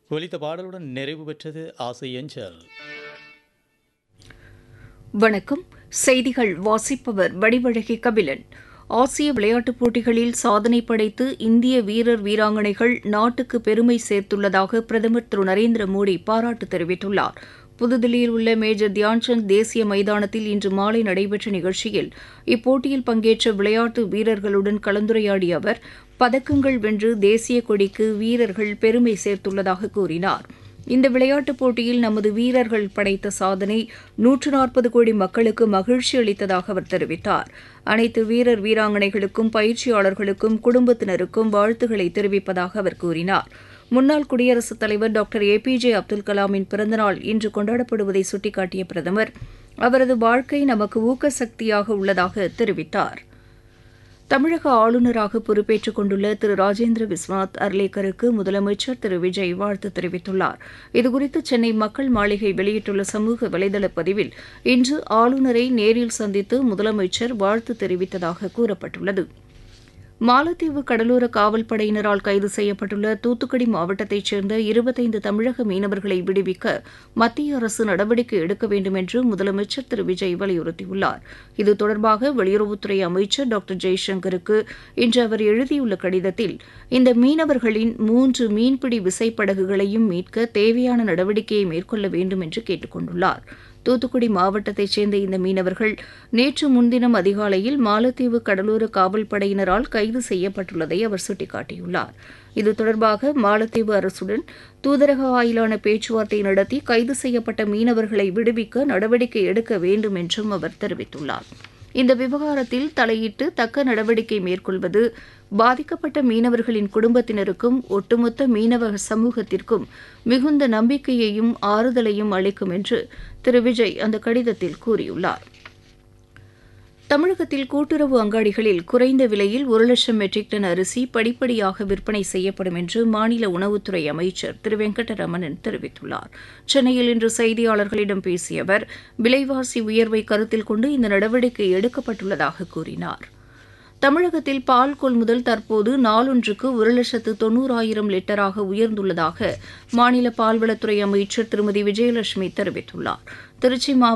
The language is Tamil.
ஒலித்த பாடலுடன் நிறைவு பெற்றது ஆசை அஞ்சல் வணக்கம் செய்திகள் வாசிப்பவர் வடிவழகி கபிலன் ஆசிய விளையாட்டுப் போட்டிகளில் சாதனை படைத்து இந்திய வீரர் வீராங்கனைகள் நாட்டுக்கு பெருமை சேர்த்துள்ளதாக பிரதமர் திரு நரேந்திர மோடி பாராட்டு தெரிவித்துள்ளார் புதுதில்லியில் உள்ள மேஜர் தியான்சந்த் தேசிய மைதானத்தில் இன்று மாலை நடைபெற்ற நிகழ்ச்சியில் இப்போட்டியில் பங்கேற்ற விளையாட்டு வீரர்களுடன் கலந்துரையாடிய அவர் பதக்கங்கள் வென்று தேசிய கொடிக்கு வீரர்கள் பெருமை சேர்த்துள்ளதாக கூறினார் இந்த விளையாட்டுப் போட்டியில் நமது வீரர்கள் படைத்த சாதனை நூற்று நாற்பது கோடி மக்களுக்கு மகிழ்ச்சி அளித்ததாக அவர் தெரிவித்தார் அனைத்து வீரர் வீராங்கனைகளுக்கும் பயிற்சியாளர்களுக்கும் குடும்பத்தினருக்கும் வாழ்த்துக்களை தெரிவிப்பதாக அவர் கூறினார் முன்னாள் குடியரசுத் தலைவர் doctor A P J Abdul கலாமின் பிறந்தநாள் இன்று கொண்டாடப்படுவதை சுட்டிக்காட்டிய பிரதமர் அவரது வாழ்க்கை நமக்கு ஊக்க சக்தியாக உள்ளதாக தெரிவித்தார் தமிழக ஆளுநராக பொறுப்பேற்றுக் கொண்டுள்ள திரு ராஜேந்திர விஸ்வநாத் அர்லேக்கருக்கு முதலமைச்சர் திரு விஜய் வாழ்த்து தெரிவித்துள்ளார் இதுகுறித்து சென்னை மக்கள் மாளிகை வெளியிட்டுள்ள சமூக வலைதள பதிவில் இன்று ஆளுநரை நேரில் சந்தித்து முதலமைச்சர் வாழ்த்து தெரிவித்ததாக கூறப்பட்டுள்ளது மாலத்தீவு கடலோர காவல்படையினரால் கைது செய்யப்பட்டுள்ள தூத்துக்குடி மாவட்டத்தைச் சேர்ந்த இருபத்தைந்து தமிழக மீனவர்களை விடுவிக்க மத்திய அரசு நடவடிக்கை எடுக்க வேண்டும் என்று முதலமைச்சர் திரு விஜய் வலியுறுத்தியுள்ளார் இது தொடர்பாக வெளியுறவுத்துறை அமைச்சர் டாக்டர் ஜெய்சங்கருக்கு இன்று அவர் எழுதியுள்ள கடிதத்தில் இந்த மீனவர்களின் மூன்று மீன்பிடி விசைப்படகுகளையும் மீட்க தேவையான நடவடிக்கையை மேற்கொள்ள வேண்டும் என்று கேட்டுக் கொண்டுள்ளார் தூத்துக்குடி மாவட்டத்தைச் சேர்ந்த இந்த மீனவர்கள் நேற்று முன்தினம் அதிகாலையில் மாலத்தீவு கடலோர காவல்படையினரால் கைது செய்யப்பட்டுள்ளதை அவர் சுட்டிக்காட்டியுள்ளார் இது தொடர்பாக மாலத்தீவு அரசுடன் தூதரக வாயிலான பேச்சுவார்த்தை நடத்தி கைது செய்யப்பட்ட மீனவர்களை விடுவிக்க நடவடிக்கை எடுக்க வேண்டும் என்றும் அவர் தெரிவித்துள்ளார் இந்த விவகாரத்தில் தலையிட்டு தக்க நடவடிக்கை மேற்கொள்வது பாதிக்கப்பட்ட மீனவர்களின் குடும்பத்தினருக்கும் ஒட்டுமொத்த மீனவ சமூகத்திற்கும் மிகுந்த நம்பிக்கையையும் ஆறுதலையும் அளிக்கும் என்று திரு விஜய் அந்த கடிதத்தில் கூறியுள்ளார் தமிழகத்தில் கூட்டுறவு அங்காடிகளில் குறைந்த விலையில் ஒரு லட்சம் மெட்ரிக் டன் அரிசி படிப்படியாக விற்பனை செய்யப்படும் என்று மாநில உணவுத்துறை அமைச்சர் திரு வெங்கடரமணன் தெரிவித்துள்ளார் சென்னையில் இன்று செய்தியாளர்களிடம் பேசிய அவர் விலைவாசி உயர்வை கருத்தில் கொண்டு இந்த நடவடிக்கை எடுக்கப்பட்டுள்ளதாக கூறினார் தமிழகத்தில் பால் கொள்முதல் தற்போது நாளொன்றுக்கு ஒரு லட்சத்து தொன்னூறாயிரம் லிட்டராக உயர்ந்துள்ளதாக மாநில பால்வளத்துறை அமைச்சர் திருமதி விஜயலட்சுமி தெரிவித்துள்ளார் திருச்சி மாவட்டம்